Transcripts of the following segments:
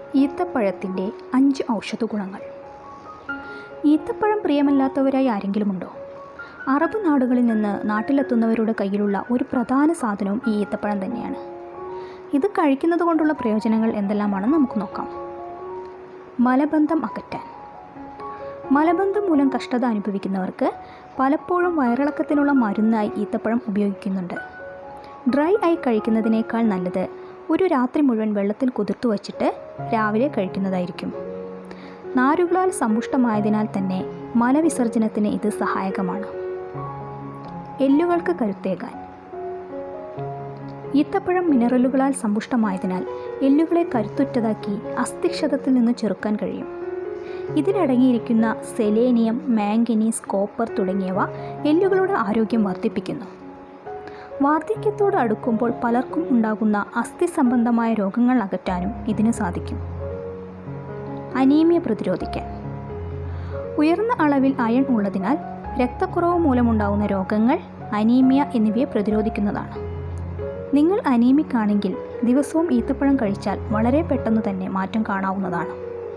ഈത്തപ്പഴത്തിൻ്റെ അഞ്ച് ഔഷധ ഗുണങ്ങൾ ഈത്തപ്പഴം പ്രിയമല്ലാത്തവരായി ആരെങ്കിലുമുണ്ടോ അറബ് നാടുകളിൽ നിന്ന് നാട്ടിലെത്തുന്നവരുടെ കയ്യിലുള്ള ഒരു പ്രധാന സാധനവും ഈ ഈത്തപ്പഴം തന്നെയാണ് ഇത് കഴിക്കുന്നത് കൊണ്ടുള്ള പ്രയോജനങ്ങൾ എന്തെല്ലാമാണെന്ന് നമുക്ക് നോക്കാം മലബന്ധം അകറ്റാൻ മലബന്ധം മൂലം കഷ്ടത അനുഭവിക്കുന്നവർക്ക് പലപ്പോഴും വയറിളക്കത്തിനുള്ള മരുന്നായി ഈത്തപ്പഴം ഉപയോഗിക്കുന്നുണ്ട് ഡ്രൈ ആയി കഴിക്കുന്നതിനേക്കാൾ നല്ലത് ഒരു രാത്രി മുഴുവൻ വെള്ളത്തിൽ കുതിർത്തു വച്ചിട്ട് രാവിലെ കഴിക്കുന്നതായിരിക്കും നാരുകളാൽ സമ്പുഷ്ടമായതിനാൽ തന്നെ മലവിസർജനത്തിന് ഇത് സഹായകമാണ് എല്ലുകൾക്ക് കരുത്തേകാൻ ഈത്തപ്പഴം മിനറലുകളാൽ സമ്പുഷ്ടമായതിനാൽ എല്ലുകളെ കരുത്തുറ്റതാക്കി അസ്ഥിക്ഷതത്തിൽ നിന്ന് ചെറുക്കാൻ കഴിയും ഇതിലടങ്ങിയിരിക്കുന്ന സെലേനിയം മാംഗനീസ് കോപ്പർ തുടങ്ങിയവ എല്ലുകളുടെ ആരോഗ്യം വർദ്ധിപ്പിക്കുന്നു വാർദ്ധക്യത്തോട് അടുക്കുമ്പോൾ പലർക്കും ഉണ്ടാകുന്ന അസ്ഥി സംബന്ധമായ രോഗങ്ങൾ അകറ്റാനും ഇതിന് സാധിക്കും അനീമിയ പ്രതിരോധിക്കാൻ ഉയർന്ന അളവിൽ അയൺ ഉള്ളതിനാൽ രക്തക്കുറവ് മൂലമുണ്ടാകുന്ന രോഗങ്ങൾ അനീമിയ എന്നിവയെ പ്രതിരോധിക്കുന്നതാണ് നിങ്ങൾ അനീമിക് ആണെങ്കിൽ ദിവസവും ഈത്തപ്പഴം കഴിച്ചാൽ വളരെ പെട്ടെന്ന് തന്നെ മാറ്റം കാണാവുന്നതാണ്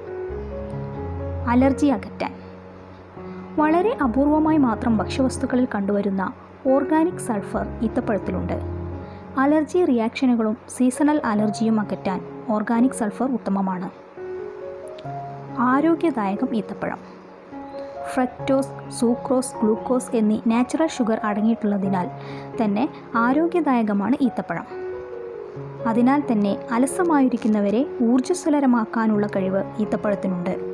അലർജി അകറ്റാൻ വളരെ അപൂർവമായി മാത്രം ഭക്ഷ്യവസ്തുക്കളിൽ കണ്ടുവരുന്ന ഓർഗാനിക് സൾഫർ ഈത്തപ്പഴത്തിലുണ്ട് അലർജി റിയാക്ഷനുകളും സീസണൽ അലർജിയും അകറ്റാൻ ഓർഗാനിക് സൾഫർ ഉത്തമമാണ് ആരോഗ്യദായകം ഈത്തപ്പഴം ഫ്രക്ടോസ് സൂക്രോസ് ഗ്ലൂക്കോസ് എന്നീ നാച്ചുറൽ ഷുഗർ അടങ്ങിയിട്ടുള്ളതിനാൽ തന്നെ ആരോഗ്യദായകമാണ് ഈത്തപ്പഴം അതിനാൽ തന്നെ അലസമായിരിക്കുന്നവരെ ഊർജ്ജസ്വലരമാക്കാനുള്ള കഴിവ് ഈത്തപ്പഴത്തിനുണ്ട്